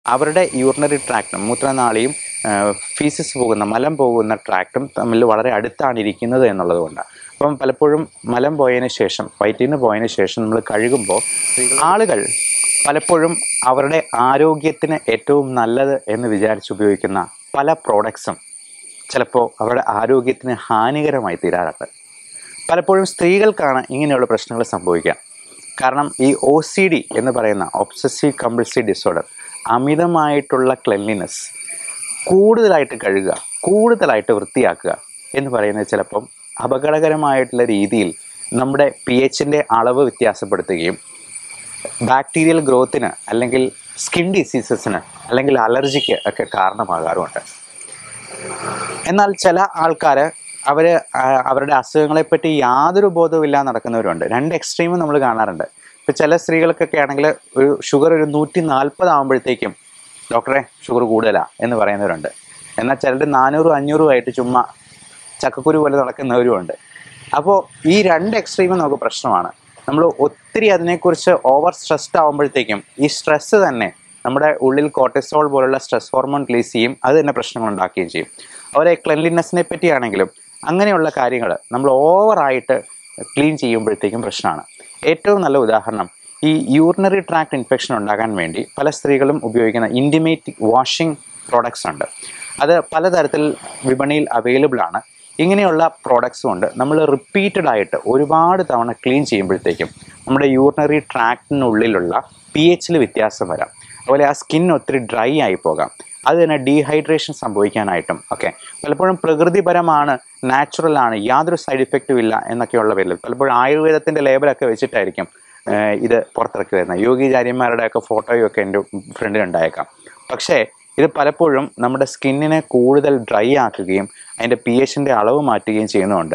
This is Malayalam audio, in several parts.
അവരുടെ യൂറിനറി ട്രാക്റ്റും മൂത്രനാളിയും ഫീസിസ് പോകുന്ന മലം പോകുന്ന ട്രാക്റ്റും തമ്മിൽ വളരെ അടുത്താണ് ഇരിക്കുന്നത് എന്നുള്ളത് കൊണ്ടാണ് അപ്പം പലപ്പോഴും മലം പോയതിന് ശേഷം വയറ്റിൽ നിന്ന് പോയതിന് ശേഷം നമ്മൾ കഴുകുമ്പോൾ ആളുകൾ പലപ്പോഴും അവരുടെ ആരോഗ്യത്തിന് ഏറ്റവും നല്ലത് എന്ന് വിചാരിച്ച് ഉപയോഗിക്കുന്ന പല പ്രോഡക്ട്സും ചിലപ്പോൾ അവരുടെ ആരോഗ്യത്തിന് ഹാനികരമായി തീരാറുണ്ട് പലപ്പോഴും സ്ത്രീകൾക്കാണ് ഇങ്ങനെയുള്ള പ്രശ്നങ്ങൾ സംഭവിക്കുക കാരണം ഈ ഒ സി ഡി എന്ന് പറയുന്ന ഒബ്സസീവ് കമ്പൾസീവ് ഡിസോർഡർ അമിതമായിട്ടുള്ള ക്ലെൻലിനെസ് കൂടുതലായിട്ട് കഴുകുക കൂടുതലായിട്ട് വൃത്തിയാക്കുക എന്ന് പറയുന്നത് ചിലപ്പം അപകടകരമായിട്ടുള്ള രീതിയിൽ നമ്മുടെ പി എച്ചിൻ്റെ അളവ് വ്യത്യാസപ്പെടുത്തുകയും ബാക്ടീരിയൽ ഗ്രോത്തിന് അല്ലെങ്കിൽ സ്കിൻ ഡിസീസസിന് അല്ലെങ്കിൽ അലർജിക്ക് ഒക്കെ കാരണമാകാറുമുണ്ട് എന്നാൽ ചില ആൾക്കാർ അവർ അവരുടെ അസുഖങ്ങളെപ്പറ്റി യാതൊരു ബോധവും ഇല്ലാതെ നടക്കുന്നവരുണ്ട് രണ്ട് എക്സ്ട്രീമും നമ്മൾ കാണാറുണ്ട് ഇപ്പോൾ ചില സ്ത്രീകൾക്കൊക്കെ ആണെങ്കിൽ ഒരു ഷുഗർ ഒരു നൂറ്റി നാൽപ്പത് ആകുമ്പോഴത്തേക്കും ഡോക്ടറെ ഷുഗർ കൂടുതലാണ് എന്ന് പറയുന്നവരുണ്ട് എന്നാൽ ചിലർ നാനൂറും അഞ്ഞൂറും ആയിട്ട് ചുമ്മാ ചക്കക്കുരു പോലെ നടക്കുന്നവരുമുണ്ട് അപ്പോൾ ഈ രണ്ട് എക്സ്ട്രീമും നമുക്ക് പ്രശ്നമാണ് നമ്മൾ ഒത്തിരി അതിനെക്കുറിച്ച് ഓവർ സ്ട്രെസ്ഡ് ആകുമ്പോഴത്തേക്കും ഈ സ്ട്രെസ്സ് തന്നെ നമ്മുടെ ഉള്ളിൽ കോർട്ടിസോൾ പോലുള്ള സ്ട്രെസ് ഹോർമോൺ റിലീസ് ചെയ്യും അത് തന്നെ പ്രശ്നങ്ങൾ ഉണ്ടാക്കുകയും ചെയ്യും അതുപോലെ ക്ലെൻലിനെസ്സിനെ പറ്റിയാണെങ്കിലും അങ്ങനെയുള്ള കാര്യങ്ങൾ നമ്മൾ ഓവറായിട്ട് ക്ലീൻ ചെയ്യുമ്പോഴത്തേക്കും പ്രശ്നമാണ് ഏറ്റവും നല്ല ഉദാഹരണം ഈ യൂറിനറി ട്രാക്ട് ഇൻഫെക്ഷൻ ഉണ്ടാകാൻ വേണ്ടി പല സ്ത്രീകളും ഉപയോഗിക്കുന്ന ഇൻറ്റിമേറ്റ് വാഷിംഗ് പ്രോഡക്ട്സ് ഉണ്ട് അത് പലതരത്തിൽ വിപണിയിൽ അവൈലബിൾ ആണ് ഇങ്ങനെയുള്ള പ്രോഡക്ട്സ് കൊണ്ട് നമ്മൾ റിപ്പീറ്റഡ് ആയിട്ട് ഒരുപാട് തവണ ക്ലീൻ ചെയ്യുമ്പോഴത്തേക്കും നമ്മുടെ യൂറിനറി ട്രാക്റ്റിനുള്ളിലുള്ള പി എച്ചിൽ വ്യത്യാസം വരാം അതുപോലെ ആ സ്കിൻ ഒത്തിരി ഡ്രൈ ആയി പോകാം അത് തന്നെ ഡീഹൈഡ്രേഷൻ സംഭവിക്കാനായിട്ടും ഒക്കെ പലപ്പോഴും പ്രകൃതിപരമാണ് നാച്ചുറൽ ആണ് യാതൊരു സൈഡ് ഇഫക്റ്റും ഇല്ല എന്നൊക്കെയുള്ള പേരിൽ പലപ്പോഴും ആയുർവേദത്തിൻ്റെ ലേബലൊക്കെ വെച്ചിട്ടായിരിക്കും ഏഹ് ഇത് പുറത്തിറക്കി വരുന്നത് യോഗിചാര്യന്മാരുടെ ഒക്കെ ഫോട്ടോയും ഒക്കെ എൻ്റെ ഫ്രണ്ടിലുണ്ടായേക്കാം പക്ഷേ ഇത് പലപ്പോഴും നമ്മുടെ സ്കിന്നിനെ കൂടുതൽ ഡ്രൈ ആക്കുകയും അതിൻ്റെ പി എച്ചിൻ്റെ അളവ് മാറ്റുകയും ചെയ്യുന്നതുകൊണ്ട്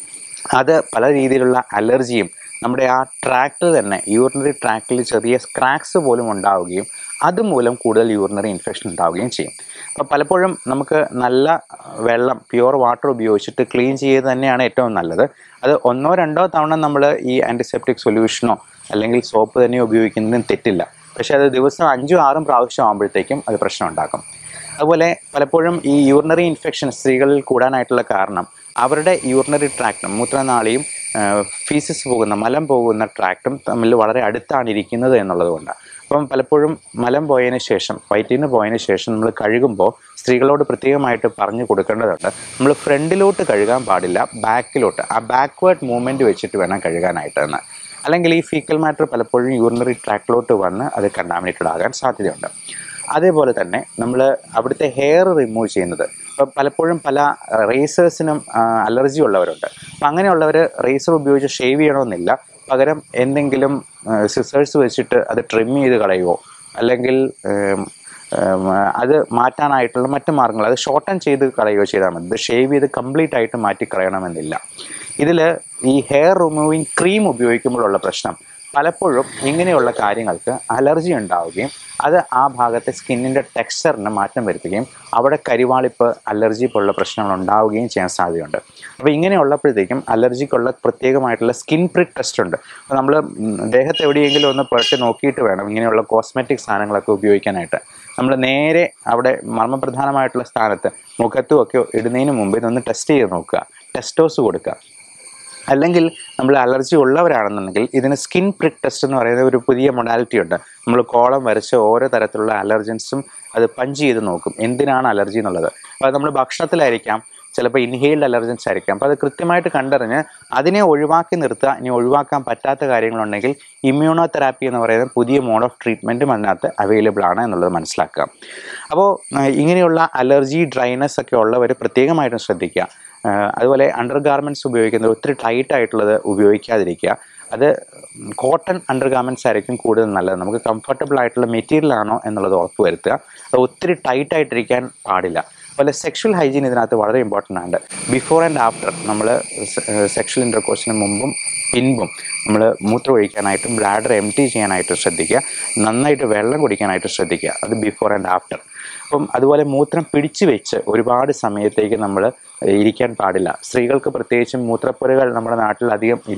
അത് പല രീതിയിലുള്ള അലർജിയും നമ്മുടെ ആ ട്രാക്റ്റിൽ തന്നെ യൂറിനറി ട്രാക്റ്റിൽ ചെറിയ സ്ക്രാക്സ് പോലും ഉണ്ടാവുകയും അതുമൂലം കൂടുതൽ യൂറിനറി ഇൻഫെക്ഷൻ ഉണ്ടാവുകയും ചെയ്യും അപ്പോൾ പലപ്പോഴും നമുക്ക് നല്ല വെള്ളം പ്യുവർ വാട്ടർ ഉപയോഗിച്ചിട്ട് ക്ലീൻ ചെയ്ത് തന്നെയാണ് ഏറ്റവും നല്ലത് അത് ഒന്നോ രണ്ടോ തവണ നമ്മൾ ഈ ആൻറ്റിസെപ്റ്റിക് സൊല്യൂഷനോ അല്ലെങ്കിൽ സോപ്പ് തന്നെ ഉപയോഗിക്കുന്നതിന് തെറ്റില്ല പക്ഷേ അത് ദിവസം അഞ്ചും ആറും പ്രാവശ്യം ആകുമ്പോഴത്തേക്കും അത് പ്രശ്നം ഉണ്ടാക്കും അതുപോലെ പലപ്പോഴും ഈ യൂറിനറി ഇൻഫെക്ഷൻ സ്ത്രീകളിൽ കൂടാനായിട്ടുള്ള കാരണം അവരുടെ യൂറിനറി ട്രാക്റ്റും മൂത്രനാളിയും ഫീസിസ് പോകുന്ന മലം പോകുന്ന ട്രാക്റ്റും തമ്മിൽ വളരെ അടുത്താണ് ഇരിക്കുന്നത് എന്നുള്ളത് കൊണ്ടാണ് അപ്പം പലപ്പോഴും മലം പോയതിന് ശേഷം വയറ്റിൽ നിന്ന് പോയതിന് ശേഷം നമ്മൾ കഴുകുമ്പോൾ സ്ത്രീകളോട് പ്രത്യേകമായിട്ട് പറഞ്ഞു കൊടുക്കേണ്ടതുണ്ട് നമ്മൾ ഫ്രണ്ടിലോട്ട് കഴുകാൻ പാടില്ല ബാക്കിലോട്ട് ആ ബാക്ക്വേർഡ് മൂവ്മെൻറ്റ് വെച്ചിട്ട് വേണം കഴുകാനായിട്ട് എന്ന് അല്ലെങ്കിൽ ഈ ഫീക്കൽ മാറ്റർ പലപ്പോഴും യൂറിനറി ട്രാക്റ്റിലോട്ട് വന്ന് അത് കണ്ടാമിനേറ്റഡ് ആകാൻ സാധ്യതയുണ്ട് അതേപോലെ തന്നെ നമ്മൾ അവിടുത്തെ ഹെയർ റിമൂവ് ചെയ്യുന്നത് ഇപ്പം പലപ്പോഴും പല റേസേഴ്സിനും അലർജി ഉള്ളവരുണ്ട് അപ്പം അങ്ങനെയുള്ളവർ റേസർ ഉപയോഗിച്ച് ഷേവ് ചെയ്യണമെന്നില്ല പകരം എന്തെങ്കിലും സിസേഴ്സ് വെച്ചിട്ട് അത് ട്രിം ചെയ്ത് കളയുമോ അല്ലെങ്കിൽ ഏം, ഏം, അത് മാറ്റാനായിട്ടുള്ള മറ്റു മാർഗങ്ങൾ അത് ഷോർട്ടൻ ചെയ്ത് കളയുകയോ ചെയ്താൽ മതി ഇത് ഷേവ് ചെയ്ത് കംപ്ലീറ്റ് ആയിട്ട് മാറ്റി കളയണമെന്നില്ല ഇതിൽ ഈ ഹെയർ റിമൂവിങ് ക്രീം ഉപയോഗിക്കുമ്പോഴുള്ള പ്രശ്നം പലപ്പോഴും ഇങ്ങനെയുള്ള കാര്യങ്ങൾക്ക് അലർജി ഉണ്ടാവുകയും അത് ആ ഭാഗത്തെ സ്കിന്നിൻ്റെ ടെക്സ്ചറിന് മാറ്റം വരുത്തുകയും അവിടെ കരിവാളിപ്പ് അലർജി പോലുള്ള പ്രശ്നങ്ങൾ ഉണ്ടാവുകയും ചെയ്യാൻ സാധ്യതയുണ്ട് അപ്പോൾ ഇങ്ങനെയുള്ളപ്പോഴത്തേക്കും അലർജിക്കുള്ള പ്രത്യേകമായിട്ടുള്ള സ്കിൻ പ്രിക് ടെസ്റ്റ് ഉണ്ട് അപ്പോൾ നമ്മൾ ദേഹത്ത് എവിടെയെങ്കിലും ഒന്ന് പുരട്ടി നോക്കിയിട്ട് വേണം ഇങ്ങനെയുള്ള കോസ്മെറ്റിക് സാധനങ്ങളൊക്കെ ഉപയോഗിക്കാനായിട്ട് നമ്മൾ നേരെ അവിടെ മർമ്മപ്രധാനമായിട്ടുള്ള സ്ഥാനത്ത് മുഖത്തും ഒക്കെ ഇടുന്നതിന് മുമ്പ് ഇതൊന്ന് ടെസ്റ്റ് ചെയ്ത് നോക്കുക ടെസ്റ്റോസ് കൊടുക്കുക അല്ലെങ്കിൽ നമ്മൾ അലർജി ഉള്ളവരാണെന്നുണ്ടെങ്കിൽ ഇതിന് സ്കിൻ പ്രിക് ടെസ്റ്റ് എന്ന് പറയുന്ന ഒരു പുതിയ മൊഡാലിറ്റി ഉണ്ട് നമ്മൾ കോളം വരച്ച് ഓരോ തരത്തിലുള്ള അലർജൻസും അത് പഞ്ച് ചെയ്ത് നോക്കും എന്തിനാണ് അലർജി എന്നുള്ളത് അപ്പോൾ നമ്മൾ ഭക്ഷണത്തിലായിരിക്കാം ചിലപ്പോൾ ഇൻഹെയിൽഡ് അലർജൻസ് ആയിരിക്കാം അപ്പോൾ അത് കൃത്യമായിട്ട് കണ്ടറിഞ്ഞ് അതിനെ ഒഴിവാക്കി നിർത്തുക ഇനി ഒഴിവാക്കാൻ പറ്റാത്ത കാര്യങ്ങളുണ്ടെങ്കിൽ ഇമ്മ്യൂണോ തെറാപ്പി എന്ന് പറയുന്ന പുതിയ മോഡ് ഓഫ് ട്രീറ്റ്മെൻറ്റും അതിനകത്ത് അവൈലബിൾ ആണ് എന്നുള്ളത് മനസ്സിലാക്കുക അപ്പോൾ ആ, ഇങ്ങനെയുള്ള അലർജി ഡ്രൈനസ് ഒക്കെ ഉള്ളവർ പ്രത്യേകമായിട്ടും ശ്രദ്ധിക്കുക ആ, അതുപോലെ അണ്ടർ ഗാർമെൻറ്റ്സ് ഉപയോഗിക്കുന്നത് ഒത്തിരി ടൈറ്റ് ആയിട്ടുള്ളത് ഉപയോഗിക്കാതിരിക്കുക അത് കോട്ടൺ അണ്ടർ ഗാർമെൻറ്റ്സ് ആയിരിക്കും കൂടുതൽ നല്ലത് നമുക്ക് കംഫർട്ടബിൾ ആയിട്ടുള്ള മെറ്റീരിയൽ ആണോ എന്നുള്ളത് ഉറപ്പ് വരുത്തുക അത് ഒത്തിരി ടൈറ്റ് ആയിട്ടിരിക്കാൻ പാടില്ല അതുപോലെ സെക്ഷൽ ഹൈജീൻ ഇതിനകത്ത് വളരെ ഇമ്പോർട്ടൻ്റ് ആണ് ബിഫോർ ആൻഡ് ആഫ്റ്റർ നമ്മൾ സെക്ഷൽ ഇൻ്റർകോഴ്സിന് മുമ്പും പിൻപും നമ്മൾ മൂത്രം ഒഴിക്കാനായിട്ടും ബ്ലാഡർ എം ടി ചെയ്യാനായിട്ടും ശ്രദ്ധിക്കുക നന്നായിട്ട് വെള്ളം കുടിക്കാനായിട്ട് ശ്രദ്ധിക്കുക അത് ബിഫോർ ആൻഡ് ആഫ്റ്റർ അപ്പം അതുപോലെ മൂത്രം പിടിച്ചു വെച്ച് ഒരുപാട് സമയത്തേക്ക് നമ്മൾ ഇരിക്കാൻ പാടില്ല സ്ത്രീകൾക്ക് പ്രത്യേകിച്ചും മൂത്രപ്പുരകൾ നമ്മുടെ നാട്ടിൽ അധികം ഇല്ല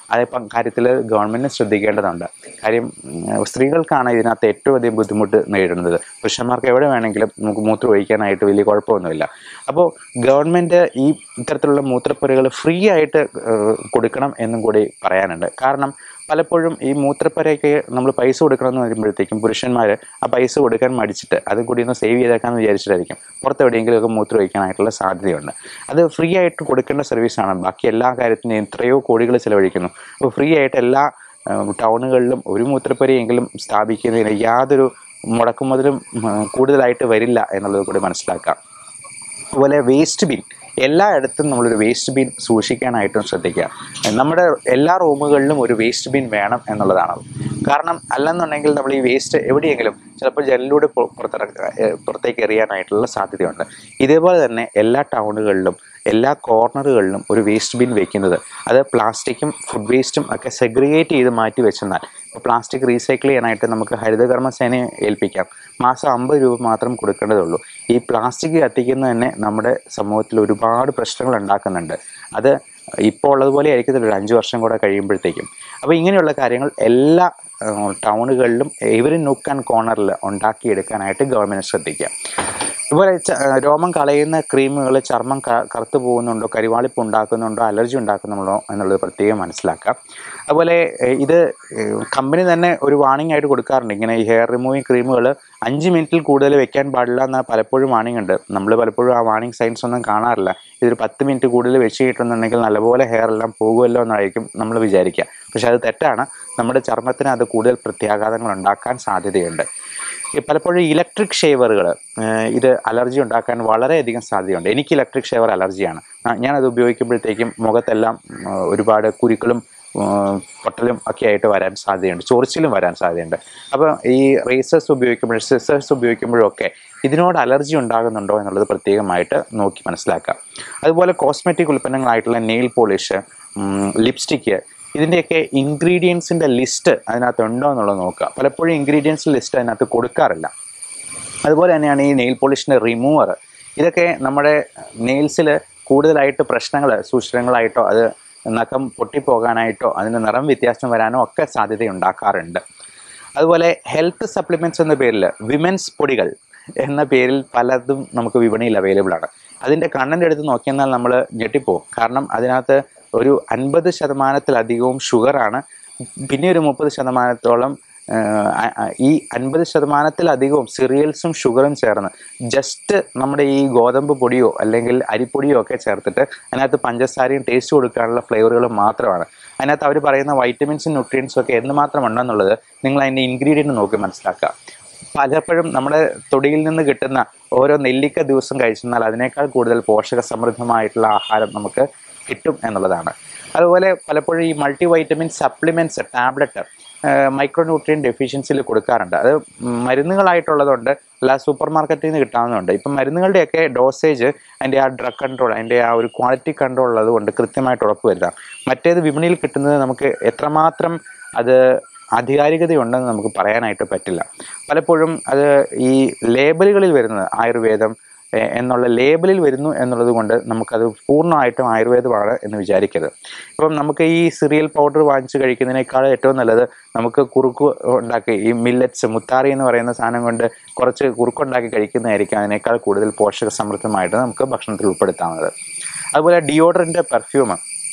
അതിപ്പം കാര്യത്തിൽ ഗവൺമെൻറ് ശ്രദ്ധിക്കേണ്ടതുണ്ട് കാര്യം ഉം, സ്ത്രീകൾക്കാണ് ഇതിനകത്ത് ഏറ്റവും അധികം ബുദ്ധിമുട്ട് നേരിടുന്നത് പുരുഷന്മാർക്ക് എവിടെ വേണമെങ്കിലും നമുക്ക് മൂത്രം ഒഴിക്കാനായിട്ട് വലിയ കുഴപ്പമൊന്നുമില്ല അപ്പോൾ ഗവൺമെൻറ് ഈ ഇത്തരത്തിലുള്ള മൂത്രപ്പുരകൾ ഫ്രീ ആയിട്ട് ഏഹ്, കൊടുക്കണം എന്നും കൂടി പറയാനുണ്ട് കാരണം പലപ്പോഴും ഈ മൂത്രപ്പുരയ്ക്ക് നമ്മൾ പൈസ കൊടുക്കണമെന്ന് വരുമ്പോഴത്തേക്കും പുരുഷന്മാർ ആ പൈസ കൊടുക്കാൻ മടിച്ചിട്ട് അതും കൂടി ഒന്ന് സേവ് ചെയ്തേക്കാമെന്ന് വിചാരിച്ചിട്ടായിരിക്കും പുറത്ത് എവിടെയെങ്കിലുമൊക്കെ മൂത്രം ഒഴിക്കാനായിട്ടുള്ള സാധ്യതയുണ്ട് അത് ഫ്രീ ആയിട്ട് കൊടുക്കേണ്ട സർവീസാണ് ബാക്കി എല്ലാ കാര്യത്തിനും എത്രയോ കോടികൾ ചിലവഴിക്കുന്നു അപ്പോൾ ഫ്രീ ആയിട്ട് എല്ലാ ഏഹ്, ടൗണുകളിലും ഒരു മൂത്രപ്പുരയെങ്കിലും സ്ഥാപിക്കുന്നതിന് യാതൊരു മുടക്കുമുതലും ഉം, കൂടുതലായിട്ട് വരില്ല എന്നുള്ളത് കൂടി മനസ്സിലാക്കാം അതുപോലെ വേസ്റ്റ് ബിൻ എല്ലായിടത്തും നമ്മളൊരു വേസ്റ്റ് ബിൻ സൂക്ഷിക്കാനായിട്ടും ശ്രദ്ധിക്കുക നമ്മുടെ എല്ലാ റൂമുകളിലും ഒരു വേസ്റ്റ് ബിൻ വേണം എന്നുള്ളതാണ് കാരണം അല്ലെന്നുണ്ടെങ്കിൽ നമ്മൾ ഈ വേസ്റ്റ് എവിടെയെങ്കിലും ചിലപ്പോൾ ജനലിലൂടെ പു- പുറത്തിറക്ക ഏഹ് പുറത്തേക്ക് എറിയാനായിട്ടുള്ള സാധ്യതയുണ്ട് ഇതേപോലെ തന്നെ എല്ലാ ടൗണുകളിലും എല്ലാ കോർണറുകളിലും ഒരു വേസ്റ്റ് ബിൻ വെക്കുന്നത് അത് പ്ലാസ്റ്റിക്കും ഫുഡ് വേസ്റ്റും ഒക്കെ സെഗ്രിഗേറ്റ് ചെയ്ത് മാറ്റി വെച്ചെന്നാൽ ഇപ്പോൾ പ്ലാസ്റ്റിക് റീസൈക്കിൾ ചെയ്യാനായിട്ട് നമുക്ക് ഹരിതകർമ്മസേനയെ ഏൽപ്പിക്കാം മാസം അമ്പത് രൂപ മാത്രം കൊടുക്കേണ്ടതുള്ളൂ ഈ പ്ലാസ്റ്റിക് കത്തിക്കുന്നത് തന്നെ നമ്മുടെ സമൂഹത്തിൽ ഒരുപാട് പ്രശ്നങ്ങൾ ഉണ്ടാക്കുന്നുണ്ട് അത് ഇപ്പോൾ ഉള്ളതുപോലെ ആയിരിക്കത്തില്ല ഒരു അഞ്ച് വർഷം കൂടെ കഴിയുമ്പോഴത്തേക്കും അപ്പോൾ ഇങ്ങനെയുള്ള കാര്യങ്ങൾ എല്ലാ ഏഹ്, ടൗണുകളിലും എവരി നുക്ക് ആൻഡ് കോർണറിൽ ഉണ്ടാക്കിയെടുക്കാനായിട്ട് ഗവൺമെൻറ് ശ്രദ്ധിക്കുക അതുപോലെ ച- രോമം കളയുന്ന ക്രീമുകൾ ചർമ്മം ക- കറുത്തു പോകുന്നുണ്ടോ കരിവാളിപ്പ് ഉണ്ടാക്കുന്നുണ്ടോ അലർജി ഉണ്ടാക്കുന്നുണ്ടോ എന്നുള്ളത് പ്രത്യേകം മനസ്സിലാക്കാം അതുപോലെ ഏഹ്, ഇത് കമ്പനി തന്നെ ഒരു വാണിംഗ് ആയിട്ട് കൊടുക്കാറുണ്ട് ഇങ്ങനെ ഈ ഹെയർ റിമൂവിങ് ക്രീമുകൾ അഞ്ച് മിനിറ്റിൽ കൂടുതൽ വെക്കാൻ പാടില്ല എന്ന പലപ്പോഴും വാണിംഗ് ഉണ്ട് നമ്മൾ പലപ്പോഴും ആ വാണിംഗ് സൈൻസ് ഒന്നും കാണാറില്ല ഇതൊരു പത്ത് മിനിറ്റ് കൂടുതൽ വെച്ച് കിട്ടുന്നുണ്ടെങ്കിൽ നല്ലപോലെ ഹെയർ എല്ലാം പോകുമല്ലോ എന്നായിരിക്കും നമ്മൾ വിചാരിക്കുക പക്ഷെ അത് തെറ്റാണ് നമ്മുടെ ചർമ്മത്തിന് അത് കൂടുതൽ പ്രത്യാഘാതങ്ങൾ ഉണ്ടാക്കാൻ സാധ്യതയുണ്ട് ഈ പലപ്പോഴും ഇലക്ട്രിക് ഷേവറുകൾ ഇത് അലർജി ഉണ്ടാക്കാൻ വളരെയധികം സാധ്യതയുണ്ട് എനിക്ക് ഇലക്ട്രിക് ഷേവർ അലർജിയാണ് ആ, ഞാനത് ഉപയോഗിക്കുമ്പോഴത്തേക്കും മുഖത്തെല്ലാം ആ, ഒരുപാട് കുരുക്കളും ആ, പൊട്ടലും ഒക്കെ ആയിട്ട് വരാൻ സാധ്യതയുണ്ട് ചൊറിച്ചിലും വരാൻ സാധ്യതയുണ്ട് അപ്പോൾ ഈ റേസേഴ്സ് ഉപയോഗിക്കുമ്പോഴും സിസേഴ്സ് ഇതിനോട് ഇതിനോട് അലർജി ഉണ്ടാകുന്നുണ്ടോ എന്നുള്ളത് പ്രത്യേകമായിട്ട് നോക്കി മനസ്സിലാക്കാം അതുപോലെ കോസ്മെറ്റിക് ഉൽപ്പന്നങ്ങളായിട്ടുള്ള നെയിൽ പോളിഷ് ലിപ്സ്റ്റിക്ക് ഇതിൻ്റെയൊക്കെ ഇൻഗ്രീഡിയൻസിൻ്റെ ലിസ്റ്റ് അതിനകത്ത് ഉണ്ടോ എന്നുള്ളത് നോക്കുക പലപ്പോഴും ഇൻഗ്രീഡിയൻസ് ലിസ്റ്റ് അതിനകത്ത് കൊടുക്കാറില്ല അതുപോലെ തന്നെയാണ് ഈ നെയിൽ പോളിഷിൻ്റെ റിമൂവർ ഇതൊക്കെ നമ്മുടെ നെയിൽസിൽ കൂടുതലായിട്ട് പ്രശ്നങ്ങൾ സൂക്ഷിരങ്ങളായിട്ടോ അത് നഖം പൊട്ടിപ്പോകാനായിട്ടോ അതിന് നിറം വ്യത്യാസം വരാനോ ഒക്കെ സാധ്യതയുണ്ടാക്കാറുണ്ട് അതുപോലെ ഹെൽത്ത് സപ്ലിമെൻറ്റ്സ് എന്ന പേരിൽ വിമൻസ് പൊടികൾ എന്ന പേരിൽ പലതും നമുക്ക് വിപണിയിൽ അവൈലബിൾ ആണ് അതിൻ്റെ കണ്ണൻ്റെ എടുത്ത് നോക്കിയെന്നാൽ നമ്മൾ ഞെട്ടിപ്പോവും കാരണം അതിനകത്ത് ഒരു അൻപത് ശതമാനത്തിലധികവും ഷുഗറാണ് പിന്നെ ഒരു മുപ്പത് ശതമാനത്തോളം ആഹ് അ- അ- ഈ അൻപത് ശതമാനത്തിലധികവും സിറിയൽസും ഷുഗറും ചേർന്ന് ജസ്റ്റ് നമ്മുടെ ഈ ഗോതമ്പ് പൊടിയോ അല്ലെങ്കിൽ അരിപ്പൊടിയോ ഒക്കെ ചേർത്തിട്ട് അതിനകത്ത് പഞ്ചസാരയും ടേസ്റ്റ് കൊടുക്കാനുള്ള ഫ്ലേവറുകൾ മാത്രമാണ് അതിനകത്ത് അവർ പറയുന്ന വൈറ്റമിൻസും ന്യൂട്രിയൻസും ഒക്കെ എന്തുമാത്രം ഉണ്ടെന്നുള്ളത് നിങ്ങൾ അതിൻ്റെ ഇൻഗ്രീഡിയൻറ്റ് നോക്കി മനസ്സിലാക്കുക പലപ്പോഴും നമ്മുടെ തൊടിയിൽ നിന്ന് കിട്ടുന്ന ഓരോ നെല്ലിക്ക ദിവസം കഴിച്ചെന്നാൽ അതിനേക്കാൾ കൂടുതൽ പോഷക സമൃദ്ധമായിട്ടുള്ള ആഹാരം നമുക്ക് കിട്ടും എന്നുള്ളതാണ് അതുപോലെ പലപ്പോഴും ഈ multi vitamin supplements tablet micro nutrient ഡെഫിഷ്യൻസിയിൽ കൊടുക്കാറുണ്ട് അത് മരുന്നുകളായിട്ടുള്ളതുണ്ട് അല്ല സൂപ്പർ മാർക്കറ്റിൽ നിന്ന് കിട്ടാവുന്നതുണ്ട് ഇപ്പം മരുന്നുകളുടെയൊക്കെ ഡോസേജ് അതിൻ്റെ ആ ഡ്രഗ് കൺട്രോൾ അതിൻ്റെ ആ ഒരു ക്വാളിറ്റി കൺട്രോൾ ഉള്ളത് കൊണ്ട് കൃത്യമായിട്ട് ഉറപ്പ് വരുത്താം മറ്റേത് വിപണിയിൽ കിട്ടുന്നത് നമുക്ക് എത്രമാത്രം അത് ആധികാരികതയുണ്ടെന്ന് നമുക്ക് പറയാനായിട്ട് പറ്റില്ല പലപ്പോഴും അത് ഈ ലേബലുകളിൽ വരുന്നത് ആയുർവേദം എ- എന്നുള്ള ലേബലിൽ വരുന്നു എന്നുള്ളത് കൊണ്ട് നമുക്കത് പൂർണ്ണമായിട്ടും ആയുർവേദമാണ് എന്ന് വിചാരിക്കരുത് ഇപ്പം നമുക്ക് ഈ സിറിയൽ പൗഡർ വാങ്ങിച്ച് കഴിക്കുന്നതിനേക്കാൾ ഏറ്റവും നല്ലത് നമുക്ക് കുറുക്ക് ഉണ്ടാക്കി ഈ മില്ലറ്റ്സ് മുത്താറി എന്ന് പറയുന്ന സാധനം കൊണ്ട് കുറച്ച് കുറുക്കുണ്ടാക്കി കഴിക്കുന്നതായിരിക്കും അതിനേക്കാൾ കൂടുതൽ പോഷക സമൃദ്ധമായിട്ട് നമുക്ക് ഭക്ഷണത്തിൽ ഉൾപ്പെടുത്താവുന്നത് അതുപോലെ ഡിയോഡറൻ്റ് പെർഫ്യൂം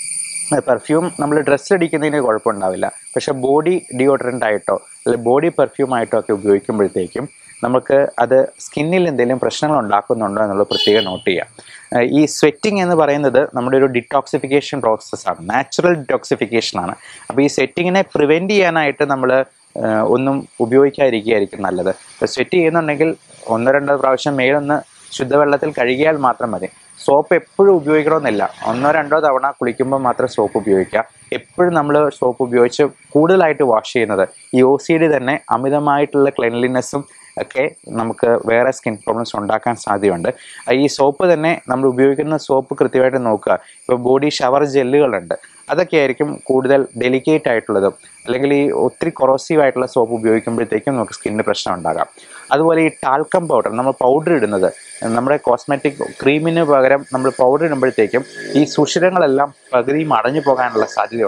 പെർഫ്യൂം നമ്മൾ ഡ്രസ്സ് അടിക്കുന്നതിന് കുഴപ്പമുണ്ടാവില്ല പക്ഷെ ബോഡി ഡിയോഡറൻ്റ് ആയിട്ടോ അല്ലെങ്കിൽ ബോഡി പെർഫ്യൂം ആയിട്ടോ ഒക്കെ ഉപയോഗിക്കുമ്പോഴത്തേക്കും നമുക്ക് അത് സ്കിന്നിൽ എന്തെങ്കിലും പ്രശ്നങ്ങൾ ഉണ്ടാക്കുന്നുണ്ടോ എന്നുള്ളത് പ്രത്യേകം നോട്ട് ചെയ്യാം ഏഹ് ഈ സ്വെറ്റിംഗ് എന്ന് പറയുന്നത് നമ്മുടെ ഒരു ഡിറ്റോക്സിഫിക്കേഷൻ പ്രോസസ്സാണ് നാച്ചുറൽ ഡിറ്റോക്സിഫിക്കേഷൻ ആണ് അപ്പോൾ ഈ സ്വെറ്റിങ്ങിനെ പ്രിവെൻറ്റ് ചെയ്യാനായിട്ട് നമ്മൾ ഒന്നും ഉപയോഗിക്കാതിരിക്കുകയായിരിക്കും നല്ലത് ഇപ്പോൾ സ്വെറ്റ് ചെയ്യുന്നുണ്ടെങ്കിൽ ഒന്നോ രണ്ടോ പ്രാവശ്യം മേലൊന്ന് ശുദ്ധവെള്ളത്തിൽ കഴുകിയാൽ മാത്രം മതി സോപ്പ് എപ്പോഴും ഉപയോഗിക്കണമെന്നില്ല ഒന്നോ രണ്ടോ തവണ കുളിക്കുമ്പോൾ മാത്രം സോപ്പ് ഉപയോഗിക്കുക എപ്പോഴും നമ്മൾ സോപ്പ് ഉപയോഗിച്ച് കൂടുതലായിട്ട് വാഷ് ചെയ്യുന്നത് ഈ ഒ സി ഡി തന്നെ അമിതമായിട്ടുള്ള ക്ലെൻലിനെസ്സും ഒക്കെ നമുക്ക് വേറെ സ്കിൻ പ്രോബ്ലംസ് ഉണ്ടാക്കാൻ സാധ്യതയുണ്ട് ഈ സോപ്പ് തന്നെ നമ്മൾ ഉപയോഗിക്കുന്ന സോപ്പ് കൃത്യമായിട്ട് നോക്കുക ഇപ്പോൾ ബോഡി ഷവർ ജെല്ലുകളുണ്ട് അതൊക്കെ ആയിരിക്കും കൂടുതൽ ഡെലിക്കേറ്റ് ആയിട്ടുള്ളതും അല്ലെങ്കിൽ ഈ ഒത്തിരി കൊറോസീവ് ആയിട്ടുള്ള സോപ്പ് ഉപയോഗിക്കുമ്പോഴത്തേക്കും നമുക്ക് സ്കിന്നിന് പ്രശ്നം ഉണ്ടാകാം അതുപോലെ ഈ ടാൽക്കം പൗഡർ നമ്മൾ പൗഡർ ഇടുന്നത് നമ്മുടെ കോസ്മെറ്റിക് ക്രീമിന് പകരം നമ്മൾ പൗഡർ ഇടുമ്പോഴത്തേക്കും ഈ സുഷിരങ്ങളെല്ലാം പകുതിയും അടഞ്ഞു പോകാനുള്ള സാധ്യതയുണ്ട്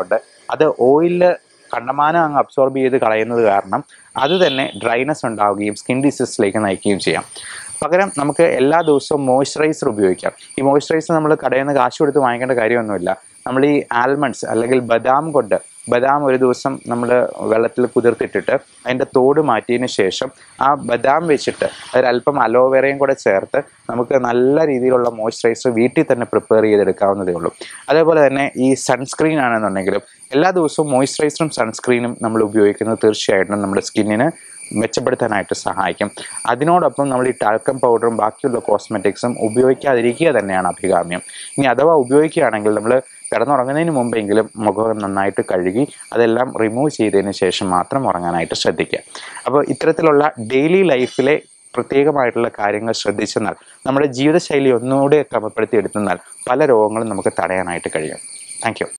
അത് ഓയിലിൽ കണ്ടമാനം അങ്ങ് അബ്സോർബ് ചെയ്ത് കളയുന്നത് കാരണം അത് തന്നെ ഡ്രൈനെസ് ഉണ്ടാവുകയും സ്കിൻ ഡിസീസിലേക്ക് നയിക്കുകയും ചെയ്യാം പകരം നമുക്ക് എല്ലാ ദിവസവും മോയ്സ്ചറൈസർ ഉപയോഗിക്കാം ഈ മോയ്സ്ചറൈസർ നമ്മൾ കടയിൽ നിന്ന് കാശ് കൊടുത്ത് വാങ്ങിക്കേണ്ട കാര്യമൊന്നുമില്ല നമ്മൾ ഈ ആൽമണ്ട്സ് അല്ലെങ്കിൽ ബദാം കൊണ്ട് ബദാം ഒരു ദിവസം നമ്മൾ വെള്ളത്തിൽ കുതിർത്തിട്ടിട്ട് അതിൻ്റെ തോട് മാറ്റിയതിന് ശേഷം ആ ബദാം വെച്ചിട്ട് അതിലല്പം അലോവേറയും കൂടെ ചേർത്ത് നമുക്ക് നല്ല രീതിയിലുള്ള മോയ്സ്ചറൈസർ വീട്ടിൽ തന്നെ പ്രിപ്പയർ ചെയ്തെടുക്കാവുന്നതേ ഉള്ളൂ അതേപോലെ തന്നെ ഈ സൺസ്ക്രീൻ ആണെന്നുണ്ടെങ്കിലും എല്ലാ ദിവസവും മോയ്സ്ചറൈസറും സൺസ്ക്രീനും നമ്മൾ ഉപയോഗിക്കുന്നത് തീർച്ചയായിട്ടും നമ്മുടെ സ്കിന്നിന് മെച്ചപ്പെടുത്താനായിട്ട് സഹായിക്കും അതിനോടൊപ്പം നമ്മൾ ഈ ടാൽക്കം പൗഡറും ബാക്കിയുള്ള കോസ്മെറ്റിക്സും ഉപയോഗിക്കാതിരിക്കുക തന്നെയാണ് അഭികാമ്യം ഇനി അഥവാ ഉപയോഗിക്കുകയാണെങ്കിൽ നമ്മൾ കിടന്നുറങ്ങുന്നതിന് മുമ്പെങ്കിലും മുഖം നന്നായിട്ട് കഴുകി അതെല്ലാം റിമൂവ് ചെയ്തതിന് ശേഷം മാത്രം ഉറങ്ങാനായിട്ട് ശ്രദ്ധിക്കുക അപ്പോൾ ഇത്തരത്തിലുള്ള ഡെയിലി ലൈഫിലെ പ്രത്യേകമായിട്ടുള്ള കാര്യങ്ങൾ ശ്രദ്ധിച്ചെന്നാൽ നമ്മുടെ ജീവിതശൈലി ഒന്നുകൂടെ ക്രമപ്പെടുത്തി എടുത്തെന്നാൽ പല രോഗങ്ങളും നമുക്ക് തടയാനായിട്ട് കഴിയും താങ്ക്